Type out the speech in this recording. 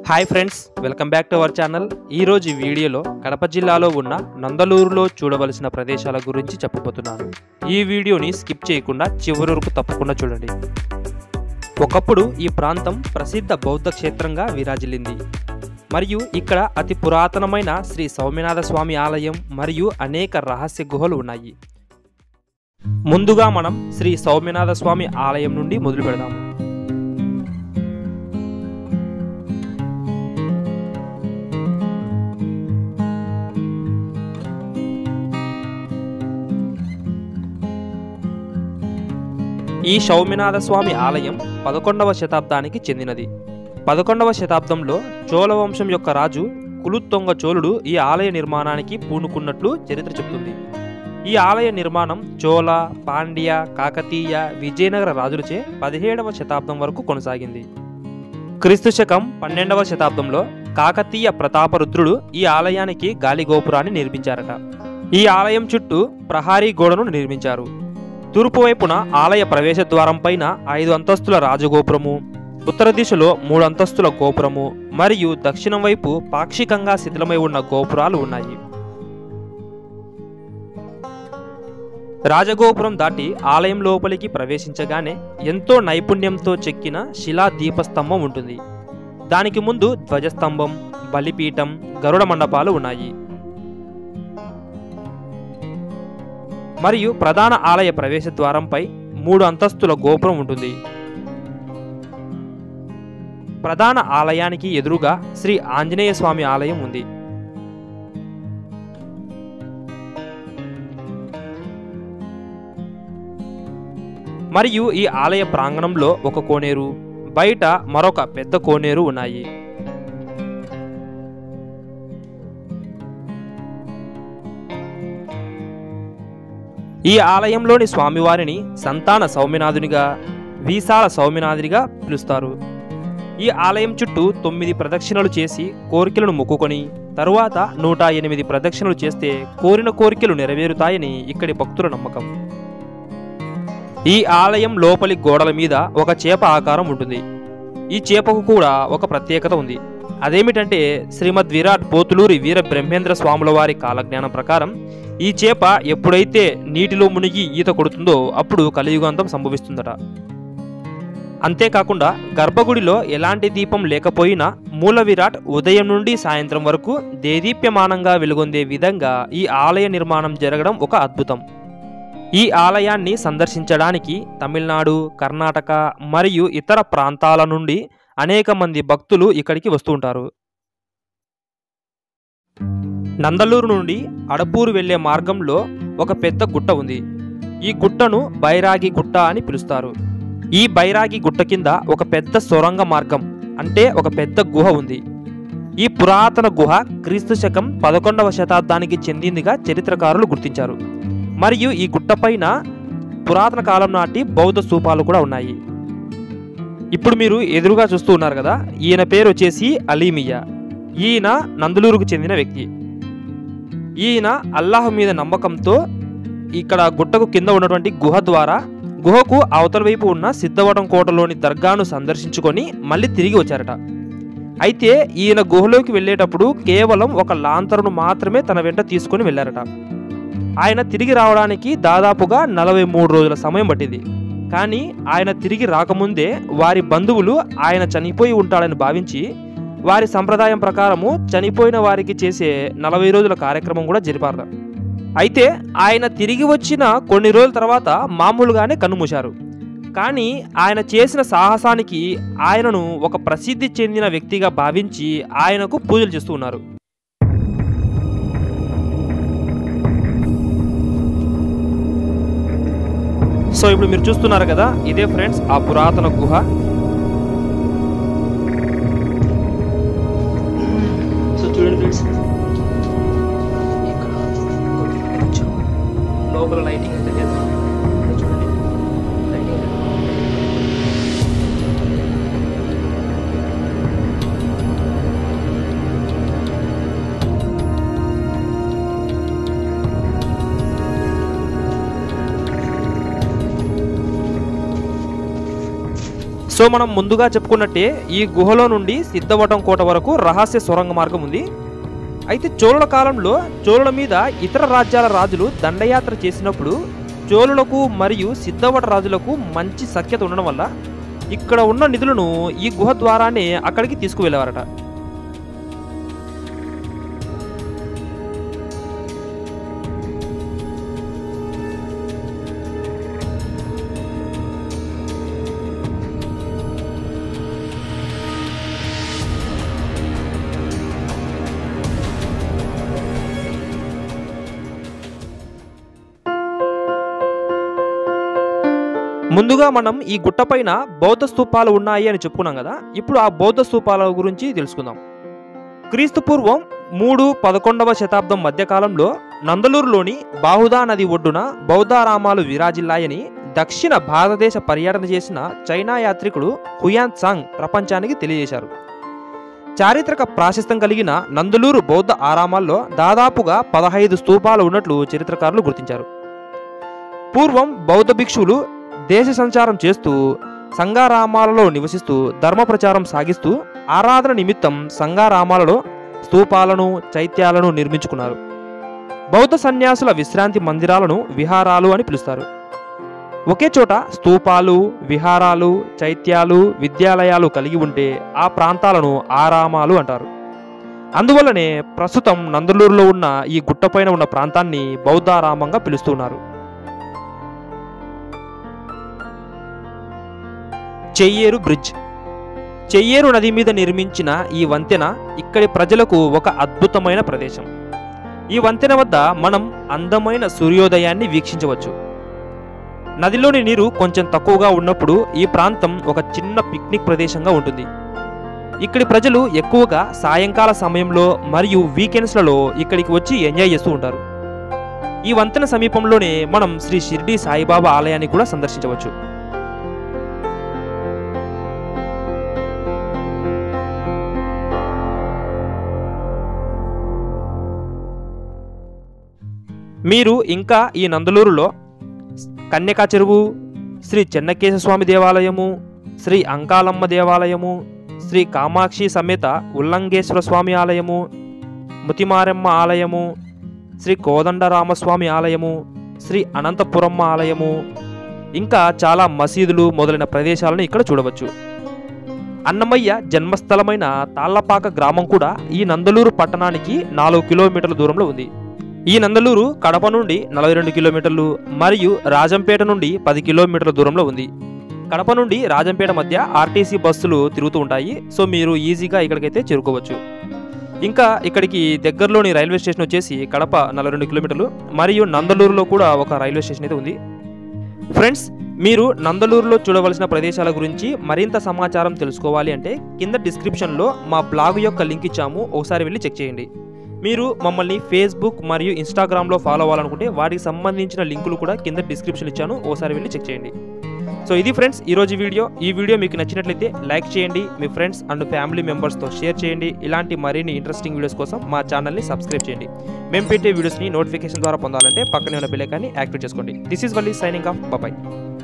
Hi friends welcome back to our channel ఈరోజు ఈ వీడియోలో కడప జిల్లాలో ఉన్న నందలూరులో చూడవలసిన ప్రదేశాల గురించి చెప్పబోతున్నాను ఈ వీడియోని స్కిప్ చేయకుండా చివరి వరకు తప్పకుండా చూడండి ఒకప్పుడు ఈ ప్రాంతం ప్రసిద్ధ బౌద్ధ క్షేత్రంగా విరాజిల్లింది మరియు ఇక్కడ అతి పురాతనమైన శ్రీ సౌమ్యనాథ స్వామి ఆలయం మరియు అనేక రహస్య గుహలు ఉన్నాయి ముందుగా మనం శ్రీ సౌమ్యనాథ స్వామి ఆలయం నుండి మొదలు పెడదాము ఈ సౌమ్యనాథ స్వామి ఆలయం పదకొండవ శతాబ్దానికి చెందినది పదకొండవ శతాబ్దంలో చోళ వంశం యొక్క రాజు కులుత్తొంగ చోళుడు ఈ ఆలయ నిర్మాణానికి పూనుకున్నట్లు చరిత్ర చెబుతుంది ఈ ఆలయ నిర్మాణం చోళ పాండ్య కాకతీయ విజయనగర రాజులచే పదిహేడవ శతాబ్దం వరకు కొనసాగింది క్రీస్తు శకం పన్నెండవ శతాబ్దంలో కాకతీయ ప్రతాపరుద్రుడు ఈ ఆలయానికి గాలి గోపురాన్ని నిర్మించారట ఈ ఆలయం చుట్టూ ప్రహారీ గోడను నిర్మించారు తూర్పు వైపున ఆలయ ప్రవేశ ద్వారం పైన ఐదు అంతస్తుల రాజగోపురము ఉత్తర దిశలో మూడు అంతస్తుల గోపురము మరియు దక్షిణం వైపు పాక్షికంగా శిథిలమై ఉన్న గోపురాలు ఉన్నాయి రాజగోపురం దాటి ఆలయం లోపలికి ప్రవేశించగానే ఎంతో నైపుణ్యంతో చెక్కిన శిలా దీపస్తంభం ఉంటుంది దానికి ముందు ధ్వజస్తంభం బలిపీఠం గరుడ మండపాలు ఉన్నాయి మరియు ప్రధాన ఆలయ ప్రవేశ ద్వారంపై మూడు అంతస్తుల గోపురం ఉంటుంది ప్రధాన ఆలయానికి ఎదురుగా శ్రీ ఆంజనేయ స్వామి ఆలయం ఉంది మరియు ఈ ఆలయ ప్రాంగణంలో ఒక కోనేరు బయట మరొక పెద్ద కోనేరు ఉన్నాయి ఈ ఆలయంలోని స్వామివారిని సంతాన సౌమ్యనాథునిగా వీసాల సౌమ్యనాథునిగా పిలుస్తారు ఈ ఆలయం చుట్టూ తొమ్మిది ప్రదక్షిణలు చేసి కోరికలను మొక్కుకొని తరువాత నూట ఎనిమిది ప్రదక్షిణలు చేస్తే కోరిన కోరికలు నెరవేరుతాయని ఇక్కడి భక్తుల నమ్మకం ఈ ఆలయం లోపలి గోడల మీద ఒక చేప ఆకారం ఉంటుంది ఈ చేపకు కూడా ఒక ప్రత్యేకత ఉంది అదేమిటంటే శ్రీమద్ విరాట్ పోతులూరి వీర బ్రహ్మేంద్ర స్వాముల వారి కాలజ్ఞానం ప్రకారం ఈ చేప ఎప్పుడైతే నీటిలో మునిగి ఈత కొడుతుందో అప్పుడు కలియుగాంతం సంభవిస్తుందట అంతేకాకుండా గర్భగుడిలో ఎలాంటి దీపం లేకపోయినా మూల విరాట్ ఉదయం నుండి సాయంత్రం వరకు దేదీప్యమానంగా వెలుగొందే విధంగా ఈ ఆలయ నిర్మాణం జరగడం ఒక అద్భుతం ఈ ఆలయాన్ని సందర్శించడానికి తమిళనాడు కర్ణాటక మరియు ఇతర ప్రాంతాల నుండి అనేక మంది భక్తులు ఇక్కడికి వస్తుంటారు నందలూరు నుండి అడపూరు వెళ్లే మార్గంలో ఒక పెద్ద గుట్ట ఉంది ఈ గుట్టను బైరాగి గుట్ట అని పిలుస్తారు ఈ బైరాగి గుట్ట కింద ఒక పెద్ద సొరంగ మార్గం అంటే ఒక పెద్ద గుహ ఉంది ఈ పురాతన గుహ క్రీస్తు శకం పదకొండవ శతాబ్దానికి చెందిందిగా చరిత్రకారులు గుర్తించారు మరియు ఈ గుట్టపైన పురాతన కాలం నాటి బౌద్ధ స్తూపాలు కూడా ఉన్నాయి ఇప్పుడు మీరు ఎదురుగా చూస్తూ ఉన్నారు కదా ఈయన పేరు వచ్చేసి అలీమియా ఈయన నందులూరుకు చెందిన వ్యక్తి ఈయన అల్లాహ్ మీద నమ్మకంతో ఇక్కడ గుట్టకు కింద ఉన్నటువంటి గుహ ద్వారా గుహకు అవతల వైపు ఉన్న సిద్ధవటం కోటలోని దర్గాను సందర్శించుకొని మళ్ళీ తిరిగి వచ్చారట అయితే ఈయన గుహలోకి వెళ్ళేటప్పుడు కేవలం ఒక లాంతరును మాత్రమే తన వెంట తీసుకొని వెళ్ళారట ఆయన తిరిగి రావడానికి దాదాపుగా నలభై మూడు రోజుల సమయం పట్టింది కానీ ఆయన తిరిగి రాకముందే వారి బంధువులు ఆయన చనిపోయి ఉంటాడని భావించి వారి సంప్రదాయం ప్రకారము చనిపోయిన వారికి చేసే నలభై రోజుల కార్యక్రమం కూడా జరిపారు అయితే ఆయన తిరిగి వచ్చిన కొన్ని రోజుల తర్వాత మామూలుగానే కన్నుమూశారు కానీ ఆయన చేసిన సాహసానికి ఆయనను ఒక ప్రసిద్ధి చెందిన వ్యక్తిగా భావించి ఆయనకు పూజలు చేస్తూ ఉన్నారు సో ఇప్పుడు మీరు చూస్తున్నారు కదా ఇదే ఫ్రెండ్స్ ఆ పురాతన గుహ సో చూడండి ఫ్రెండ్స్ ఇక్కడ కొంచెం లోపల లైటింగ్ అయితే లేదు ఇక్కడ చూడండి లైటింగ్ లేదు. సో మనం ముందుగా చెప్పుకున్నట్టే ఈ గుహలో నుండి సిద్ధవటం కోట వరకు రహస్య సొరంగ మార్గం ఉంది అయితే చోళుల కాలంలో చోళుల మీద ఇతర రాజ్యాల రాజులు దండయాత్ర చేసినప్పుడు చోళులకు మరియు సిద్ధవట రాజులకు మంచి సఖ్యత ఉండడం వల్ల ఇక్కడ ఉన్న నిధులను ఈ గుహ ద్వారానే అక్కడికి తీసుకువెళ్ళేవారట ముందుగా మనం ఈ గుట్టపైన బౌద్ధ స్తూపాలు ఉన్నాయి అని చెప్పుకున్నాం కదా ఇప్పుడు ఆ బౌద్ధ స్తూపాల గురించి తెలుసుకుందాం క్రీస్తు పూర్వం మూడు పదకొండవ శతాబ్దం మధ్యకాలంలో నందలూరులోని బాహుదా నది ఒడ్డున బౌద్ధారామాలు విరాజిల్లాయని దక్షిణ భారతదేశ పర్యటన చేసిన చైనా యాత్రికుడు హుయాన్ సాంగ్ ప్రపంచానికి తెలియజేశారు చారిత్రక ప్రాశస్త్యం కలిగిన నందలూరు బౌద్ధ ఆరామాల్లో దాదాపుగా పదహైదు స్తూపాలు ఉన్నట్లు చరిత్రకారులు గుర్తించారు పూర్వం బౌద్ధ భిక్షువులు దేశ సంచారం చేస్తూ సంఘారామాలలో నివసిస్తూ ధర్మ ప్రచారం సాగిస్తూ ఆరాధన నిమిత్తం సంఘారామాలలో స్తూపాలను చైత్యాలను నిర్మించుకున్నారు బౌద్ధ సన్యాసుల విశ్రాంతి మందిరాలను విహారాలు అని పిలుస్తారు ఒకే చోట స్తూపాలు విహారాలు చైత్యాలు విద్యాలయాలు కలిగి ఉంటే ఆ ప్రాంతాలను ఆరామాలు అంటారు అందువల్లనే ప్రస్తుతం నందలూరులో ఉన్న ఈ గుట్టపైన ఉన్న ప్రాంతాన్ని బౌద్ధారామంగా పిలుస్తున్నారు చెయ్యేరు బ్రిడ్జ్ చెయ్యేరు నది మీద నిర్మించిన ఈ వంతెన ఇక్కడి ప్రజలకు ఒక అద్భుతమైన ప్రదేశం ఈ వంతెన వద్ద మనం అందమైన సూర్యోదయాన్ని వీక్షించవచ్చు నదిలోని నీరు కొంచెం తక్కువగా ఉన్నప్పుడు ఈ ప్రాంతం ఒక చిన్న పిక్నిక్ ప్రదేశంగా ఉంటుంది ఇక్కడి ప్రజలు ఎక్కువగా సాయంకాల సమయంలో మరియు వీకెండ్స్లలో ఇక్కడికి వచ్చి ఎంజాయ్ చేస్తూ ఉంటారు ఈ వంతెన సమీపంలోనే మనం శ్రీ షిర్డీ సాయిబాబా ఆలయాన్ని కూడా సందర్శించవచ్చు మీరు ఇంకా ఈ నందలూరులో కన్యకా చెరువు శ్రీ చెన్నకేశ స్వామి దేవాలయము శ్రీ అంకాలమ్మ దేవాలయము శ్రీ కామాక్షి సమేత ఉల్లంఘేశ్వర స్వామి ఆలయము ముతిమారమ్మ ఆలయము శ్రీ కోదండరామస్వామి ఆలయము శ్రీ అనంతపురమ్మ ఆలయము ఇంకా చాలా మసీదులు మొదలైన ప్రదేశాలను ఇక్కడ చూడవచ్చు అన్నమయ్య జన్మస్థలమైన తాళ్లపాక గ్రామం కూడా ఈ నందలూరు పట్టణానికి నాలుగు కిలోమీటర్ల దూరంలో ఉంది ఈ నందలూరు కడప నుండి నలభై రెండు కిలోమీటర్లు మరియు రాజంపేట నుండి పది కిలోమీటర్ల దూరంలో ఉంది కడప నుండి రాజంపేట మధ్య ఆర్టీసీ బస్సులు తిరుగుతూ ఉంటాయి సో మీరు ఈజీగా ఇక్కడికైతే చేరుకోవచ్చు ఇంకా ఇక్కడికి దగ్గరలోని రైల్వే స్టేషన్ వచ్చేసి కడప నలభై రెండు కిలోమీటర్లు మరియు నందలూరులో కూడా ఒక రైల్వే స్టేషన్ అయితే ఉంది ఫ్రెండ్స్ మీరు నందలూరులో చూడవలసిన ప్రదేశాల గురించి మరింత సమాచారం తెలుసుకోవాలి అంటే కింద డిస్క్రిప్షన్లో మా బ్లాగ్ యొక్క లింక్ ఇచ్చాము ఒకసారి వెళ్ళి చెక్ చేయండి మీరు మమ్మల్ని ఫేస్బుక్ మరియు ఇన్స్టాగ్రామ్లో ఫాలో అవ్వాలనుకుంటే వాటికి సంబంధించిన లింకులు కూడా కింద డిస్క్రిప్షన్ ఇచ్చాను ఓసారి వెళ్ళి చెక్ చేయండి సో ఇది ఫ్రెండ్స్ ఈరోజు వీడియో ఈ వీడియో మీకు నచ్చినట్లయితే లైక్ చేయండి మీ ఫ్రెండ్స్ అండ్ ఫ్యామిలీ మెంబర్స్తో షేర్ చేయండి ఇలాంటి మరిన్ని ఇంట్రెస్టింగ్ వీడియోస్ కోసం మా ఛానల్ని సబ్స్క్రైబ్ చేయండి మేము పెట్టే వీడియోస్ని నోటిఫికేషన్ ద్వారా పొందాలంటే పక్కనే ఉన్న బెల్ ఐకాన్ని యాక్టివేట్ చేసుకోండి this is Valli signing off bye